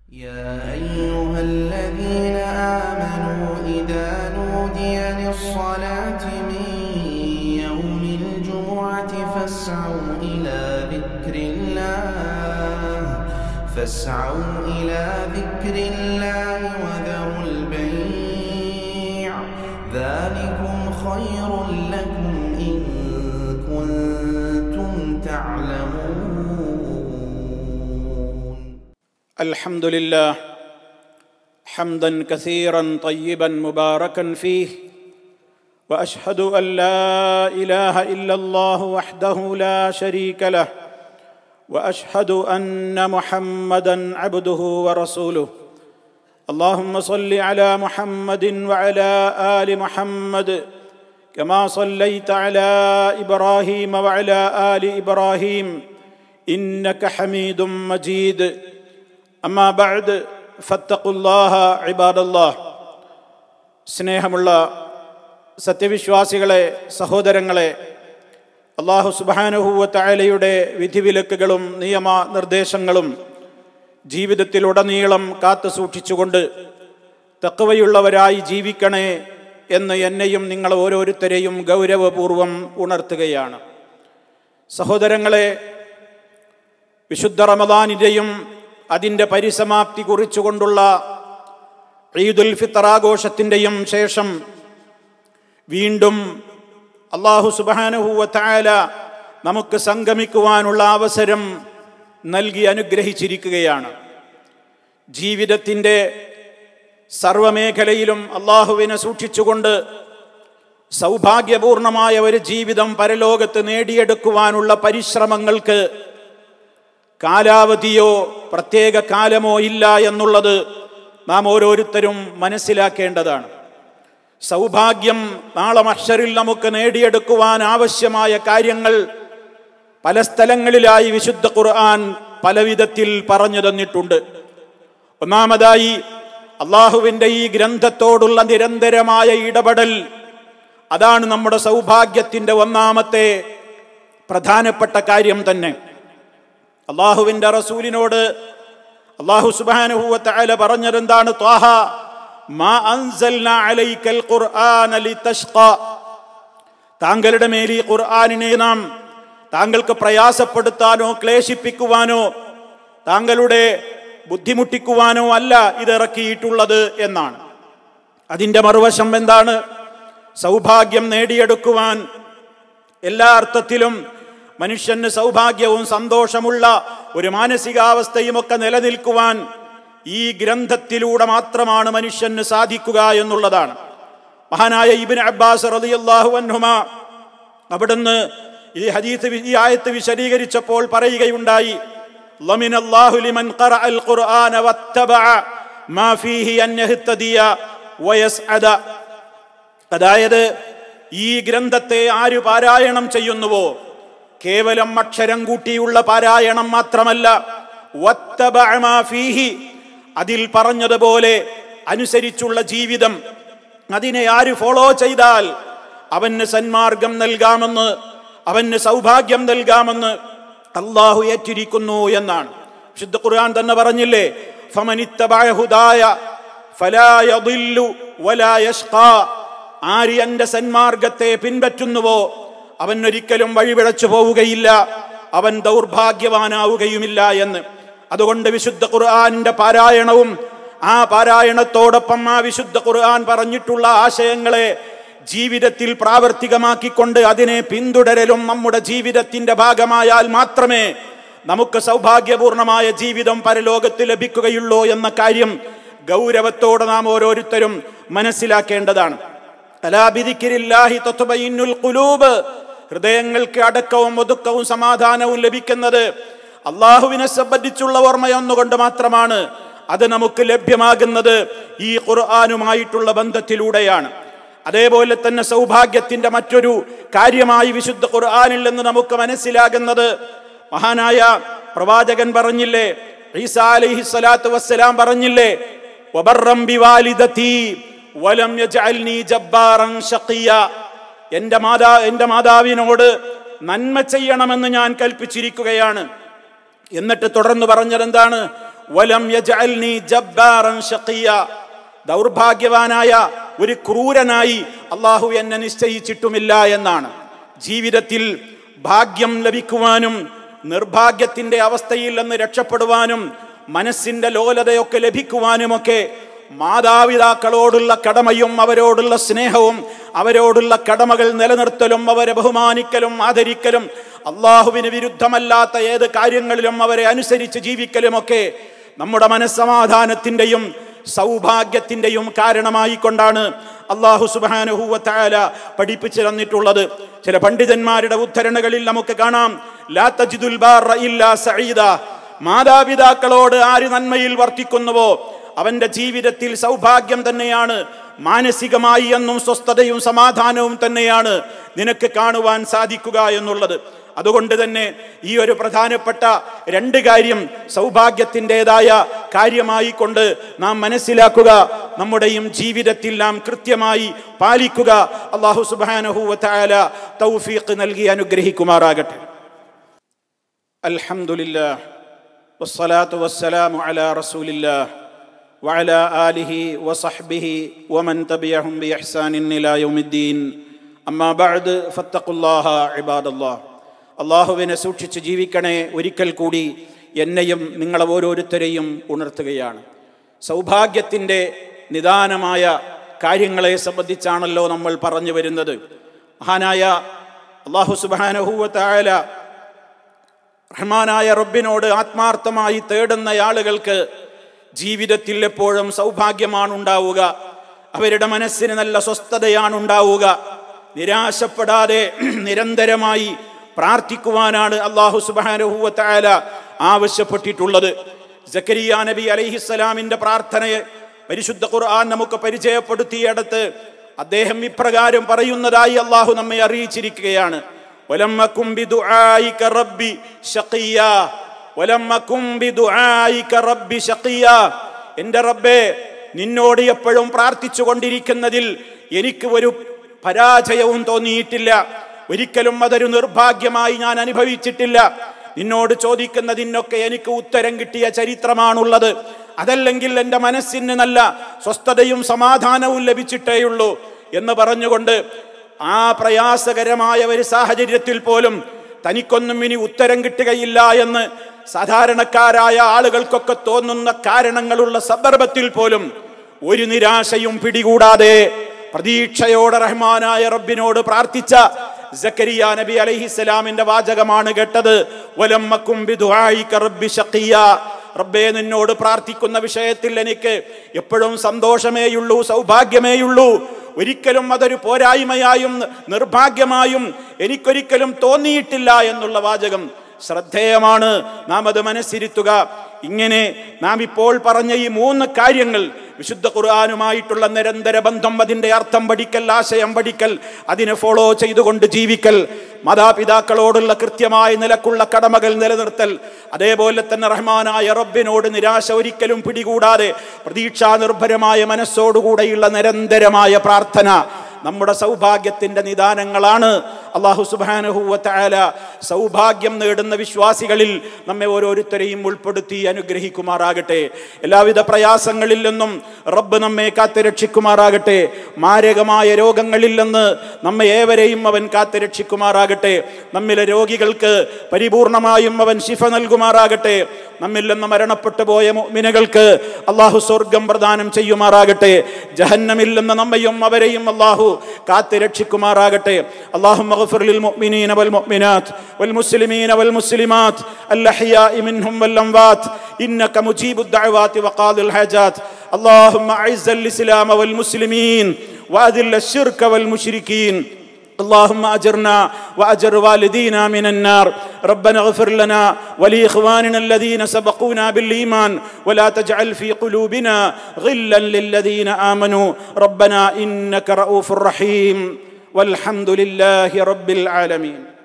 يا أيها الذين آمنوا إذا نودي للصلاة من يوم الجمعة فاسعوا إلى ذكر الله فاسعوا إلى ذكر الله وذروا البيع ذلكم خير لكم إن كنتم تعلمون الحمد لله حمدا كثيرا طيبا مباركا فيه واشهد ان لا اله الا الله وحده لا شريك له واشهد ان محمدا عبده ورسوله اللهم صل على محمد وعلى ال محمد كما صليت على ابراهيم وعلى ال ابراهيم انك حميد مجيد അമ്മാ ബഅദ് ഫത്തഖുല്ലാഹ ഇബാദല്ലാഹ് സ്നേഹമുള്ള സത്യവിശ്വാസികളെ സഹോദരങ്ങളെ അള്ളാഹു സുബാനുഹൂവ തായാലയുടെ വിധിവിലക്കുകളും നിയമ നിർദ്ദേശങ്ങളും ജീവിതത്തിലുടനീളം കാത്തു സൂക്ഷിച്ചുകൊണ്ട് തക്കവയുള്ളവരായി ജീവിക്കണേ എന്ന് എന്നെയും നിങ്ങൾ ഓരോരുത്തരെയും ഗൗരവപൂർവം ഉണർത്തുകയാണ് സഹോദരങ്ങളെ വിശുദ്ധ റമദാനിൻ്റെയും അതിൻ്റെ പരിസമാപ്തി കുറിച്ചുകൊണ്ടുള്ള ഈദുൽ ഫിത്തർ ആഘോഷത്തിൻ്റെയും ശേഷം വീണ്ടും അള്ളാഹു സുബാനുഹൂവത്തായാല നമുക്ക് സംഗമിക്കുവാനുള്ള അവസരം നൽകി അനുഗ്രഹിച്ചിരിക്കുകയാണ് ജീവിതത്തിൻ്റെ സർവമേഖലയിലും അള്ളാഹുവിനെ സൂക്ഷിച്ചുകൊണ്ട് സൗഭാഗ്യപൂർണമായ ഒരു ജീവിതം പരലോകത്ത് നേടിയെടുക്കുവാനുള്ള പരിശ്രമങ്ങൾക്ക് കാലാവധിയോ പ്രത്യേക കാലമോ ഇല്ല എന്നുള്ളത് നാം ഓരോരുത്തരും മനസ്സിലാക്കേണ്ടതാണ് സൗഭാഗ്യം നാളെ മഷറിൽ നമുക്ക് നേടിയെടുക്കുവാൻ ആവശ്യമായ കാര്യങ്ങൾ പല സ്ഥലങ്ങളിലായി വിശുദ്ധ ഖുർആൻ പല വിധത്തിൽ പറഞ്ഞു തന്നിട്ടുണ്ട് ഒന്നാമതായി അള്ളാഹുവിൻ്റെ ഈ ഗ്രന്ഥത്തോടുള്ള നിരന്തരമായ ഇടപെടൽ അതാണ് നമ്മുടെ സൗഭാഗ്യത്തിൻ്റെ ഒന്നാമത്തെ പ്രധാനപ്പെട്ട കാര്യം തന്നെ അള്ളാഹുവിന്റെ റസൂലിനോട് അള്ളാഹു സുബാനുഹൂവത്തല പറഞ്ഞതെന്താണ് ത്വാഹ മാ അൻസൽന അലൈക്കൽ ഖുർആന ലിതഷ്ഖ താങ്കളുടെ മേൽ ഈ ഖുർആനിനെ നാം താങ്കൾക്ക് പ്രയാസപ്പെടുത്താനോ ക്ലേശിപ്പിക്കുവാനോ താങ്കളുടെ ബുദ്ധിമുട്ടിക്കുവാനോ അല്ല ഇത് ഇറക്കിയിട്ടുള്ളത് എന്നാണ് അതിൻ്റെ മറുവശം എന്താണ് സൗഭാഗ്യം നേടിയെടുക്കുവാൻ എല്ലാ അർത്ഥത്തിലും മനുഷ്യന് സൗഭാഗ്യവും സന്തോഷമുള്ള ഒരു മാനസികാവസ്ഥയും ഒക്കെ നിലനിൽക്കുവാൻ ഈ ഗ്രന്ഥത്തിലൂടെ മാത്രമാണ് മനുഷ്യന് സാധിക്കുക എന്നുള്ളതാണ് മഹാനായ ഇബിൻ അബ്ബാസ് റളിയല്ലാഹു അൻഹുമ അവിടുന്ന് ഈ ഹദീസ് ഈ ആയത്ത് വിശദീകരിച്ചപ്പോൾ പറയുകയുണ്ടായി ലമിൻ അല്ലാഹു ലിമൻ ഖറഅൽ ഖുർആന വത്തബഅ മാ ഫീഹി അൻ യഹ്തദിയ വയസ്അദ അതായത് ഈ ഗ്രന്ഥത്തെ ആര് പാരായണം ചെയ്യുന്നുവോ കേവലം അക്ഷരം കൂട്ടിയുള്ള പാരായണം മാത്രമല്ല അതിൽ പറഞ്ഞതുപോലെ അനുസരിച്ചുള്ള ജീവിതം അതിനെ ആര് ഫോളോ ചെയ്താൽ അവന് സന്മാർഗം നൽകാമെന്ന് അവന് സൗഭാഗ്യം നൽകാമെന്ന് അള്ളാഹു ഏറ്റിരിക്കുന്നു എന്നാണ് ശുദ്ധ ഖുർആൻ തന്നെ പറഞ്ഞില്ലേ ഫമനിത്തബായഹുദായ ആര് എന്റെ സന്മാർഗത്തെ പിൻപറ്റുന്നുവോ അവൻ ഒരിക്കലും വഴിപിഴച്ചു പോവുകയില്ല അവൻ ദൗർഭാഗ്യവാനാവുകയുമില്ല എന്ന് അതുകൊണ്ട് വിശുദ്ധ ഖുർആാനിന്റെ പാരായണവും ആ പാരായണത്തോടൊപ്പം ആ വിശുദ്ധ ഖുർആൻ പറഞ്ഞിട്ടുള്ള ആശയങ്ങളെ ജീവിതത്തിൽ പ്രാവർത്തികമാക്കിക്കൊണ്ട് അതിനെ പിന്തുടരലും നമ്മുടെ ജീവിതത്തിന്റെ ഭാഗമായാൽ മാത്രമേ നമുക്ക് സൗഭാഗ്യപൂർണമായ ജീവിതം പരലോകത്ത് ലഭിക്കുകയുള്ളൂ എന്ന കാര്യം ഗൗരവത്തോടെ നാം ഓരോരുത്തരും മനസ്സിലാക്കേണ്ടതാണ് അലാബിദിക്കിരില്ലാഹി തത്വബൈനുൽ ഖുലൂബ് ഹൃദയങ്ങൾക്ക് അടക്കവും ഒതുക്കവും സമാധാനവും ലഭിക്കുന്നത് അള്ളാഹുവിനെ സംബന്ധിച്ചുള്ള ഓർമ്മയൊന്നുകൊണ്ട് മാത്രമാണ് അത് നമുക്ക് ലഭ്യമാകുന്നത് ഈ ഖുർആാനുമായിട്ടുള്ള ബന്ധത്തിലൂടെയാണ് അതേപോലെ തന്നെ സൗഭാഗ്യത്തിന്റെ മറ്റൊരു കാര്യമായി വിശുദ്ധ ഖുർആാനിൽ നിന്ന് നമുക്ക് മനസ്സിലാകുന്നത് മഹാനായ പ്രവാചകൻ പറഞ്ഞില്ലേ ഈസാ അലൈഹി സ്വലാത്തു വസ്സലാം പറഞ്ഞില്ലേ വബർറം ബിവാലിദതി വലം യജഅൽനി ജബ്ബാറൻ ഷഖിയ എൻ്റെ മാതാ എൻ്റെ മാതാവിനോട് നന്മ ചെയ്യണമെന്ന് ഞാൻ കൽപ്പിച്ചിരിക്കുകയാണ് എന്നിട്ട് തുടർന്ന് പറഞ്ഞത് എന്താണ് വലം യജ്അൽനി ജബ്ബാറൻ ഷഖിയ ദൗർഭാഗ്യവാനായ ഒരു ക്രൂരനായി അള്ളാഹു എന്നെ നിശ്ചയിച്ചിട്ടുമില്ല എന്നാണ് ജീവിതത്തിൽ ഭാഗ്യം ലഭിക്കുവാനും നിർഭാഗ്യത്തിന്റെ അവസ്ഥയിൽ നിന്ന് രക്ഷപ്പെടുവാനും മനസ്സിന്റെ ലോലതയൊക്കെ ലഭിക്കുവാനുമൊക്കെ മാതാപിതാക്കളോടുള്ള കടമയും അവരോടുള്ള സ്നേഹവും അവരോടുള്ള കടമകൾ നിലനിർത്തലും അവരെ ബഹുമാനിക്കലും ആദരിക്കലും അള്ളാഹുവിന് വിരുദ്ധമല്ലാത്ത ഏത് കാര്യങ്ങളിലും അവരെ അനുസരിച്ച് ജീവിക്കലുമൊക്കെ നമ്മുടെ മനസ്സമാധാനത്തിൻ്റെയും സൗഭാഗ്യത്തിൻ്റെയും കാരണമായി കൊണ്ടാണ് അള്ളാഹു സുബാനുഹൂവത്തായ പഠിപ്പിച്ചു തന്നിട്ടുള്ളത് ചില പണ്ഡിതന്മാരുടെ ഉദ്ധരണകളിൽ നമുക്ക് കാണാം ലാ തജിദുൽ ബാറ ഇല്ലാ സഈദ മാതാപിതാക്കളോട് ആര് നന്മയിൽ വർത്തിക്കുന്നുവോ അവന്റെ ജീവിതത്തിൽ സൗഭാഗ്യം തന്നെയാണ് മാനസികമായി എന്നും സ്വസ്ഥതയും സമാധാനവും തന്നെയാണ് നിനക്ക് കാണുവാൻ സാധിക്കുക എന്നുള്ളത് അതുകൊണ്ട് തന്നെ ഈ ഒരു പ്രധാനപ്പെട്ട രണ്ട് കാര്യം സൗഭാഗ്യത്തിൻ്റെതായ കാര്യമായി കൊണ്ട് നാം മനസ്സിലാക്കുക നമ്മുടെയും ജീവിതത്തിൽ നാം കൃത്യമായി പാലിക്കുക അള്ളാഹു സുബാനഹുല തൗഫീഖ് നൽകി അനുഗ്രഹിക്കുമാറാകട്ടെ അൽഹംദുലില്ലാ വസ്സലാത്തു വസ്സലാമു അലാ റസൂലില്ലാ وعلى آله وصحبه ومن تبعهم بإحسان إلى يوم الدين أما بعد فاتقوا الله عباد الله അള്ളാഹുവിനെ സൂക്ഷിച്ച് ജീവിക്കണേ ഒരിക്കൽ കൂടി എന്നെയും നിങ്ങളെ ഓരോരുത്തരെയും ഉണർത്തുകയാണ് സൗഭാഗ്യത്തിൻ്റെ നിദാനമായ കാര്യങ്ങളെ സംബന്ധിച്ചാണല്ലോ നമ്മൾ പറഞ്ഞു വരുന്നത് മഹാനായ അള്ളാഹു സുബാനഹൂവത്തായ റഹ്മാനായ റബ്ബിനോട് ആത്മാർത്ഥമായി തേടുന്ന ആളുകൾക്ക് ജീവിതത്തിൽ എപ്പോഴും സൗഭാഗ്യമാണ് ഉണ്ടാവുക അവരുടെ മനസ്സിന് നല്ല സ്വസ്ഥതയാണ് ഉണ്ടാവുക നിരാശപ്പെടാതെ നിരന്തരമായി പ്രാർത്ഥിക്കുവാനാണ് അള്ളാഹു സുബാനുഹൂവത്തായ ആവശ്യപ്പെട്ടിട്ടുള്ളത് ജക്കരിയ നബി അലൈഹിസ്സലാമിന്റെ പ്രാർത്ഥനയെ പരിശുദ്ധ ഖുർആൻ നമുക്ക് പരിചയപ്പെടുത്തിയിടത്ത് അദ്ദേഹം ഇപ്രകാരം പറയുന്നതായി അള്ളാഹു നമ്മെ അറിയിച്ചിരിക്കുകയാണ് വലമ്മക്കും ബിദുആയിക റബ്ബി ശഖിയ്യാ വലമ്മക്കും ബിദുആയിക റബ്ബി ശഖിയ്യാ എൻ്റെ റബ്ബേ നിന്നോട് എപ്പോഴും പ്രാർത്ഥിച്ചു കൊണ്ടിരിക്കുന്നതിൽ എനിക്ക് ഒരു പരാജയവും തോന്നിയിട്ടില്ല ഒരിക്കലും അതൊരു നിർഭാഗ്യമായി ഞാൻ അനുഭവിച്ചിട്ടില്ല നിന്നോട് ചോദിക്കുന്നതിനൊക്കെ എനിക്ക് ഉത്തരം കിട്ടിയ ചരിത്രമാണുള്ളത് അതല്ലെങ്കിൽ എൻ്റെ മനസ്സിന് നല്ല സ്വസ്ഥതയും സമാധാനവും ലഭിച്ചിട്ടേയുള്ളൂ എന്ന് പറഞ്ഞുകൊണ്ട് ആ പ്രയാസകരമായ ഒരു സാഹചര്യത്തിൽ പോലും തനിക്കൊന്നും ഇനി ഉത്തരം കിട്ടുകയില്ല എന്ന് സാധാരണക്കാരായ ആളുകൾക്കൊക്കെ തോന്നുന്ന കാരണങ്ങളുള്ള സന്ദർഭത്തിൽ പോലും ഒരു നിരാശയും പിടികൂടാതെ പ്രതീക്ഷയോടെ റഹ്മാനായ റബ്ബിനോട് പ്രാർത്ഥിച്ച സക്കരിയ നബി അലൈഹിസ്സലാമിന്റെ വാചകമാണ് കേട്ടത് വലമ്മക്കും ബിദുആയിക റബ്ബി ശഖിയ റബ്ബേ നിന്നോട് പ്രാർത്ഥിക്കുന്ന വിഷയത്തിൽ എനിക്ക് എപ്പോഴും സന്തോഷമേയുള്ളൂ സൗഭാഗ്യമേയുള്ളൂ ഒരിക്കലും അതൊരു പോരായ്മയായും നിർഭാഗ്യമായും എനിക്കൊരിക്കലും തോന്നിയിട്ടില്ല എന്നുള്ള വാചകം ശ്രദ്ധേയമാണ് നാം അത് മനസ്സിരുത്തുക ഇങ്ങനെ നാം ഇപ്പോൾ പറഞ്ഞ ഈ മൂന്ന് കാര്യങ്ങൾ വിശുദ്ധ ഖുർആാനുമായിട്ടുള്ള നിരന്തര ബന്ധം അതിൻ്റെ അർത്ഥം പഠിക്കൽ ആശയം പഠിക്കൽ അതിനെ ഫോളോ ചെയ്തുകൊണ്ട് ജീവിക്കൽ മാതാപിതാക്കളോടുള്ള കൃത്യമായ നിലക്കുള്ള കടമകൾ നിലനിർത്തൽ അതേപോലെ തന്നെ റഹ്മാനായ റബ്ബിനോട് നിരാശ ഒരിക്കലും പിടികൂടാതെ പ്രതീക്ഷാ നിർഭരമായ മനസ്സോടുകൂടെയുള്ള നിരന്തരമായ പ്രാർത്ഥന നമ്മുടെ സൗഭാഗ്യത്തിന്റെ നിദാനങ്ങളാണ് അള്ളാഹു സുബാനഹുവല സൗഭാഗ്യം നേടുന്ന വിശ്വാസികളിൽ നമ്മെ ഓരോരുത്തരെയും ഉൾപ്പെടുത്തി അനുഗ്രഹിക്കുമാറാകട്ടെ എല്ലാവിധ പ്രയാസങ്ങളിൽ നിന്നും റബ്ബ് നമ്മെ കാത്തു രക്ഷിക്കുമാറാകട്ടെ മാരകമായ രോഗങ്ങളിൽ നിന്ന് നമ്മെ ഏവരെയും അവൻ കാത്തു രക്ഷിക്കുമാറാകട്ടെ നമ്മിലെ രോഗികൾക്ക് പരിപൂർണമായും അവൻ ശിഫ നൽകുമാറാകട്ടെ നമ്മിൽ നിന്ന് മരണപ്പെട്ടു പോയ മുഅ്മിനുകൾക്ക് അള്ളാഹു സ്വർഗം പ്രദാനം ചെയ്യുമാറാകട്ടെ ജഹന്നമിൽ നിന്ന് നമ്മയും അവരെയും അള്ളാഹു കാത്തു രക്ഷിക്കുമാറാകട്ടെ അള്ളാഹു اغفر للمؤمنين والمؤمنات والمسلمين والمسلمات الأحياء منهم والأموات إنك مجيب الدعوات وقاضي الحاجات اللهم أعز الإسلام والمسلمين وأذل الشرك والمشركين اللهم اجرنا واجر والدينا من النار ربنا اغفر لنا ولاخواننا الذين سبقونا بالايمان ولا تجعل في قلوبنا غلا للذين امنوا ربنا انك رؤوف رحيم والحمد لله رب العالمين